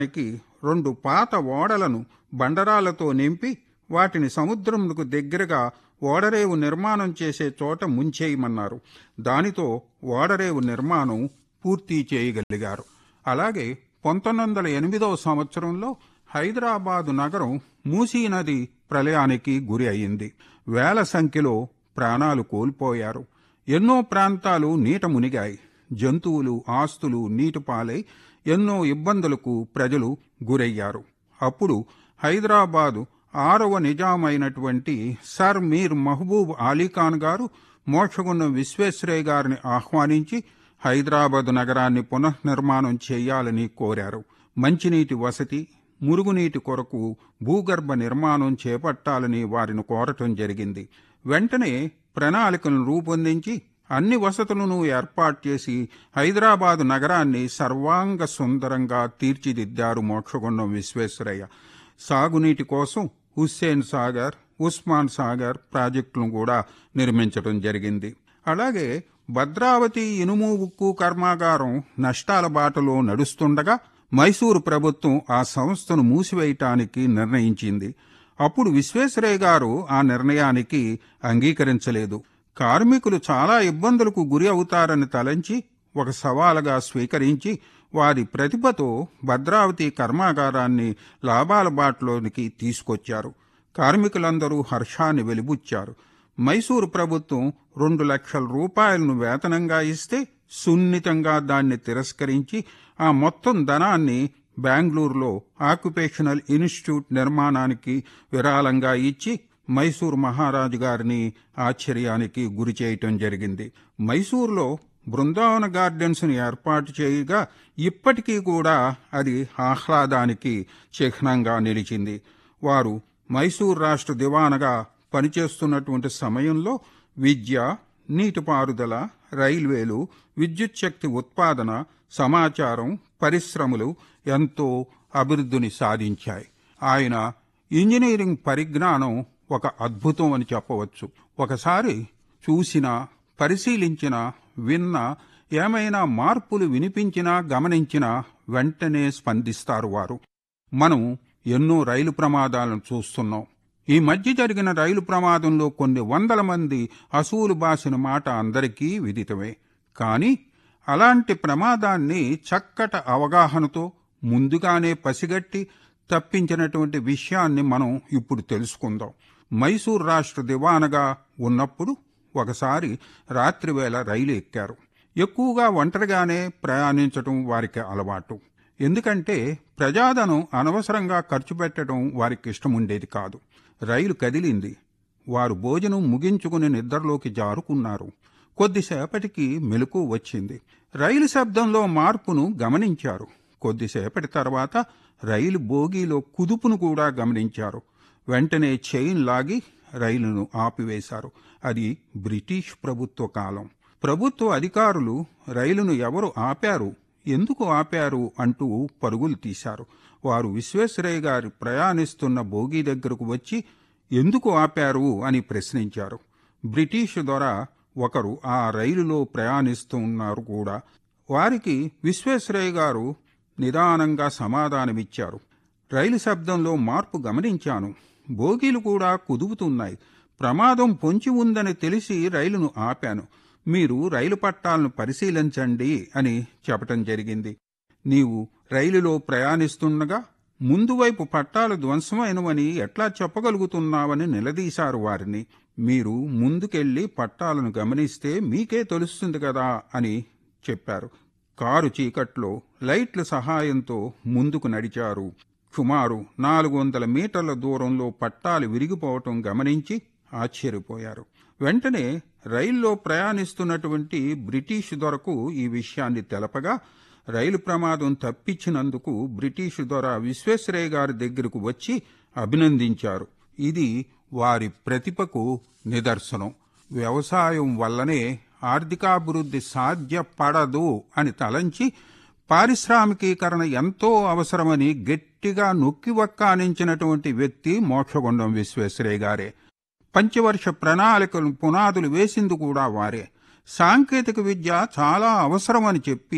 కి రెండు పాత ఓడలను బండరాలతో నింపి వాటిని సముద్రంకు దగ్గరగా ఓడరేవు నిర్మాణం చేసే చోట ముంచేయమన్నారు దానితో ఓడరేవు నిర్మాణం పూర్తి చేయగలిగారు అలాగే పంతొమ్మిది వందల ఎనిమిదవ సంవత్సరంలో హైదరాబాదు నగరం మూసీ నది ప్రళయానికి గురి అయింది వేల సంఖ్యలో ప్రాణాలు కోల్పోయారు ఎన్నో ప్రాంతాలు నీట మునిగాయి జంతువులు ఆస్తులు నీటిపాలై ఎన్నో ఇబ్బందులకు ప్రజలు గురయ్యారు అప్పుడు హైదరాబాదు ఆరవ నిజామైనటువంటి సర్ మీర్ మహబూబ్ అలీఖాన్ గారు మోక్షగుండం విశ్వేశ్వరయ్య గారిని ఆహ్వానించి హైదరాబాద్ నగరాన్ని పునఃనిర్మాణం చేయాలని కోరారు మంచినీటి వసతి మురుగునీటి కొరకు భూగర్భ నిర్మాణం చేపట్టాలని వారిని కోరటం జరిగింది వెంటనే ప్రణాళికలను రూపొందించి అన్ని వసతులను ఏర్పాటు చేసి హైదరాబాదు నగరాన్ని సర్వాంగ సుందరంగా తీర్చిదిద్దారు మోక్షగుండం విశ్వేశ్వరయ్య సాగునీటి కోసం హుస్సేన్ సాగర్ ఉస్మాన్ సాగర్ ప్రాజెక్టులను కూడా నిర్మించడం జరిగింది అలాగే భద్రావతి ఇనుము ఉక్కు కర్మాగారం నష్టాల బాటలో నడుస్తుండగా మైసూరు ప్రభుత్వం ఆ సంస్థను మూసివేయటానికి నిర్ణయించింది అప్పుడు విశ్వేశ్వరయ్య గారు ఆ నిర్ణయానికి అంగీకరించలేదు కార్మికులు చాలా ఇబ్బందులకు గురి అవుతారని తలంచి ఒక సవాలుగా స్వీకరించి వారి ప్రతిభతో భద్రావతి కర్మాగారాన్ని లాభాల బాటలోనికి తీసుకొచ్చారు కార్మికులందరూ హర్షాన్ని వెలిబుచ్చారు మైసూరు ప్రభుత్వం రెండు లక్షల రూపాయలను వేతనంగా ఇస్తే సున్నితంగా దాన్ని తిరస్కరించి ఆ మొత్తం ధనాన్ని బెంగళూరులో ఆక్యుపేషనల్ ఇన్స్టిట్యూట్ నిర్మాణానికి విరాళంగా ఇచ్చి మైసూరు మహారాజు గారిని ఆశ్చర్యానికి గురి చేయటం జరిగింది మైసూరులో బృందావన గార్డెన్స్ ను ఏర్పాటు చేయగా ఇప్పటికీ కూడా అది ఆహ్లాదానికి చిహ్నంగా నిలిచింది వారు మైసూరు రాష్ట్ర దివానగా పనిచేస్తున్నటువంటి సమయంలో విద్య నీటిపారుదల రైల్వేలు విద్యుత్ శక్తి ఉత్పాదన సమాచారం పరిశ్రమలు ఎంతో అభివృద్ధిని సాధించాయి ఆయన ఇంజనీరింగ్ పరిజ్ఞానం ఒక అద్భుతం అని చెప్పవచ్చు ఒకసారి చూసిన పరిశీలించిన విన్న ఏమైనా మార్పులు వినిపించినా గమనించినా వెంటనే స్పందిస్తారు వారు మనం ఎన్నో రైలు ప్రమాదాలను చూస్తున్నాం ఈ మధ్య జరిగిన రైలు ప్రమాదంలో కొన్ని వందల మంది అసూలు బాసిన మాట అందరికీ విదితమే కానీ అలాంటి ప్రమాదాన్ని చక్కట అవగాహనతో ముందుగానే పసిగట్టి తప్పించినటువంటి విషయాన్ని మనం ఇప్పుడు తెలుసుకుందాం మైసూర్ రాష్ట్ర దివానగా ఉన్నప్పుడు ఒకసారి రాత్రివేళ రైలు ఎక్కారు ఎక్కువగా ఒంటరిగానే ప్రయాణించటం వారికి అలవాటు ఎందుకంటే ప్రజాధనం అనవసరంగా ఖర్చు పెట్టడం వారికి ఇష్టం ఉండేది కాదు రైలు కదిలింది వారు భోజనం ముగించుకుని నిద్రలోకి జారుకున్నారు కొద్దిసేపటికి మెలకు వచ్చింది రైలు శబ్దంలో మార్పును గమనించారు కొద్దిసేపటి తర్వాత రైలు బోగీలో కుదుపును కూడా గమనించారు వెంటనే చైన్ లాగి రైలును ఆపివేశారు అది బ్రిటిష్ ప్రభుత్వ కాలం ప్రభుత్వ అధికారులు రైలును ఎవరు ఆపారు ఎందుకు ఆపారు అంటూ పరుగులు తీశారు వారు విశ్వేశ్వరయ్య గారి ప్రయాణిస్తున్న బోగి దగ్గరకు వచ్చి ఎందుకు ఆపారు అని ప్రశ్నించారు బ్రిటిష్ ద్వారా ఒకరు ఆ రైలులో ప్రయాణిస్తున్నారు కూడా వారికి విశ్వేశ్వరయ్య గారు నిదానంగా సమాధానమిచ్చారు రైలు శబ్దంలో మార్పు గమనించాను బోగీలు కూడా కుదుపుతున్నాయి ప్రమాదం పొంచి ఉందని తెలిసి రైలును ఆపాను మీరు రైలు పట్టాలను పరిశీలించండి అని చెప్పటం జరిగింది నీవు రైలులో ప్రయాణిస్తుండగా ముందు వైపు పట్టాలు ధ్వంసమైనవని ఎట్లా చెప్పగలుగుతున్నావని నిలదీశారు వారిని మీరు ముందుకెళ్లి పట్టాలను గమనిస్తే మీకే తెలుస్తుంది కదా అని చెప్పారు కారు చీకట్లో లైట్ల సహాయంతో ముందుకు నడిచారు సుమారు నాలుగు వందల మీటర్ల దూరంలో పట్టాలు విరిగిపోవటం గమనించి ఆశ్చర్యపోయారు వెంటనే రైల్లో ప్రయాణిస్తున్నటువంటి బ్రిటిష్ దొరకు ఈ విషయాన్ని తెలపగా రైలు ప్రమాదం తప్పించినందుకు బ్రిటిష్ దొర విశ్వేశ్వరయ్య గారి దగ్గరకు వచ్చి అభినందించారు ఇది వారి ప్రతిభకు నిదర్శనం వ్యవసాయం వల్లనే ఆర్థికాభివృద్ధి సాధ్యపడదు అని తలంచి పారిశ్రామికీకరణ ఎంతో అవసరమని గట్టిగా నొక్కి వక్కానించినటువంటి వ్యక్తి మోక్షగుండం విశ్వేశ్వరయ్య గారే పంచవర్ష ప్రణాళికలు పునాదులు వేసింది కూడా వారే సాంకేతిక విద్య చాలా అవసరమని చెప్పి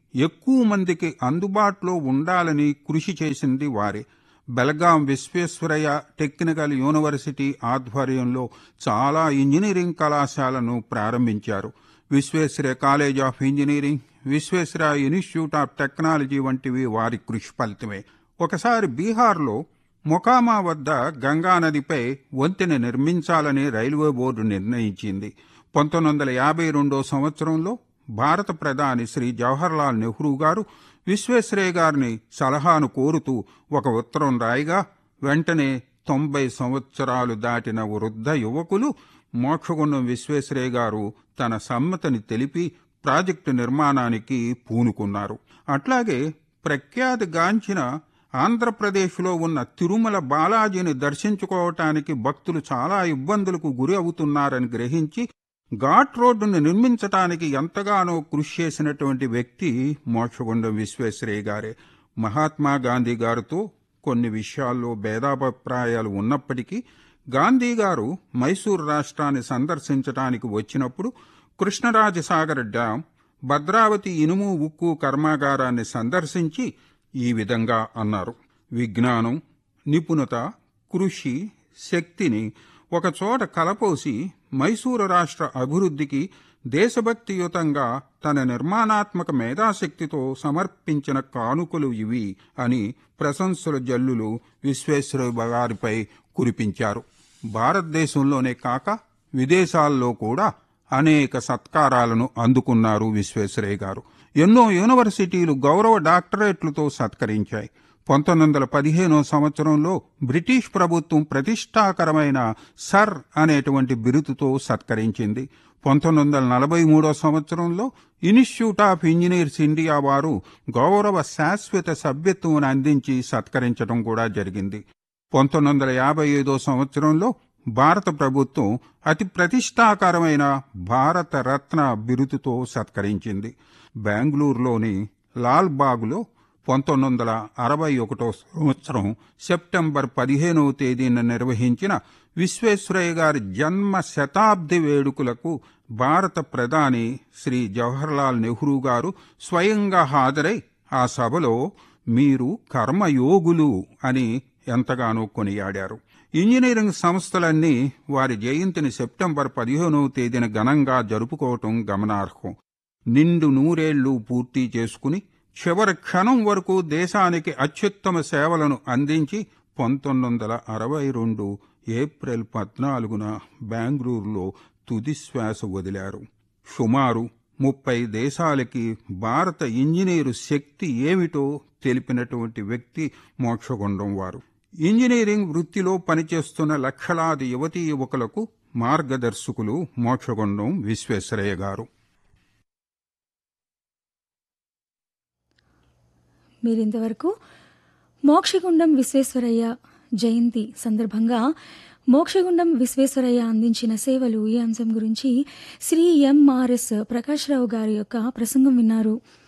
ఎక్కువ మందికి అందుబాటులో ఉండాలని కృషి చేసింది వారే బెల్గాం విశ్వేశ్వరయ్య టెక్నికల్ యూనివర్సిటీ ఆధ్వర్యంలో చాలా ఇంజనీరింగ్ కళాశాలను ప్రారంభించారు Visvesvaraya college of engineering Visvesvaraya institute of technology వంటివి వారి కృషి ఫలితమే ఒకసారి బీహార్లో మొకామా వద్ద గంగానదిపై వంతెన నిర్మించాలని రైల్వే బోర్డు నిర్ణయించింది పంతొమ్మిది వందల యాభై రెండో సంవత్సరంలో భారత ప్రధాని శ్రీ జవహర్లాల్ నెహ్రూ గారు విశ్వేశ్వరయ్య గారిని సలహాను కోరుతూ ఒక ఉత్తరం రాయిగా వెంటనే తొంభై సంవత్సరాలు దాటిన వృద్ధ యువకులు మోక్షగుండం విశ్వేశ్వరయ్య గారు తన సమ్మతిని తెలిపి ప్రాజెక్టు నిర్మాణానికి పూనుకున్నారు అట్లాగే ప్రఖ్యాతిగాంచిన ఆంధ్రప్రదేశ్లో ఉన్న తిరుమల బాలాజీని దర్శించుకోవటానికి భక్తులు చాలా ఇబ్బందులకు గురి అవుతున్నారని గ్రహించి ఘాట్ రోడ్డును నిర్మించటానికి ఎంతగానో కృషి చేసినటువంటి వ్యక్తి మోక్షగుండం విశ్వేశ్వరయ్య గారే మహాత్మా గాంధీ గారితో కొన్ని విషయాల్లో భేదాభిప్రాయాలు ఉన్నప్పటికీ గాంధీ గారు మైసూరు రాష్ట్రాన్ని సందర్శించటానికి వచ్చినప్పుడు కృష్ణరాజసాగర్ డ్యాం భద్రావతి ఇనుము ఉక్కు కర్మాగారాన్ని సందర్శించి ఈ విధంగా అన్నారు విజ్ఞానం నిపుణత కృషి శక్తిని ఒకచోట కలపోసి మైసూరు రాష్ట్ర అభివృద్ధికి దేశభక్తియుతంగా తన నిర్మాణాత్మక మేధాశక్తితో సమర్పించిన కానుకలు ఇవి అని ప్రశంసల జల్లులు విశ్వేశ్వర గారిపై కురిపించారు భారతదేశంలోనే కాక విదేశాల్లో కూడా అనేక సత్కారాలను అందుకున్నారు విశ్వేశ్వరయ్య గారు ఎన్నో యూనివర్సిటీలు గౌరవ డాక్టరేట్లతో సత్కరించాయి పంతొమ్మిది వందల పదిహేనో సంవత్సరంలో బ్రిటిష్ ప్రభుత్వం ప్రతిష్టాకరమైన సర్ అనేటువంటి బిరుదుతో సత్కరించింది పంతొమ్మిది వందల నలభై మూడో సంవత్సరంలో ఇన్స్టిట్యూట్ ఆఫ్ ఇంజనీర్స్ ఇండియా వారు గౌరవ శాశ్వత సభ్యత్వం అందించి సత్కరించడం కూడా జరిగింది పంతొమ్మిది వందల యాభై ఐదో సంవత్సరంలో భారత ప్రభుత్వం అతి ప్రతిష్టాకరమైన భారత రత్న బిరుదుతో సత్కరించింది బెంగళూరులోని లాల్బాగ్లో పంతొమ్మిది వందల అరవై ఒకటో సంవత్సరం సెప్టెంబర్ పదిహేనవ తేదీన నిర్వహించిన విశ్వేశ్వరయ్య గారి జన్మ శతాబ్ది వేడుకలకు భారత ప్రధాని శ్రీ జవహర్లాల్ నెహ్రూ గారు స్వయంగా హాజరై ఆ సభలో మీరు కర్మయోగులు అని ఎంతగానో కొనియాడారు ఇంజనీరింగ్ సంస్థలన్నీ వారి జయంతిని సెప్టెంబర్ పదిహేనవ తేదీన ఘనంగా జరుపుకోవటం గమనార్హం నిండు నూరేళ్లు పూర్తి చేసుకుని చివరి క్షణం వరకు దేశానికి అత్యుత్తమ సేవలను అందించి పంతొమ్మిది వందల అరవై రెండు ఏప్రిల్ పద్నాలుగున బెంగళూరులో తుది శ్వాస వదిలారు సుమారు ముప్పై దేశాలకి భారత ఇంజనీరు శక్తి ఏమిటో తెలిపినటువంటి వ్యక్తి మోక్షగుండం వారు ఇంజనీరింగ్ వృత్తిలో పనిచేస్తున్న లక్షలాది యువతీ యువకులకు మార్గదర్శకులు మోక్షగుండం విశ్వేశ్వరయ్య గారు మీరింతవరకు మోక్షగుండం విశ్వేశ్వరయ్య జయంతి సందర్భంగా మోక్షగుండం విశ్వేశ్వరయ్య అందించిన సేవలు ఈ అంశం గురించి శ్రీ ఎంఆర్ఎస్ ప్రకాశ్రావు గారి యొక్క ప్రసంగం విన్నారు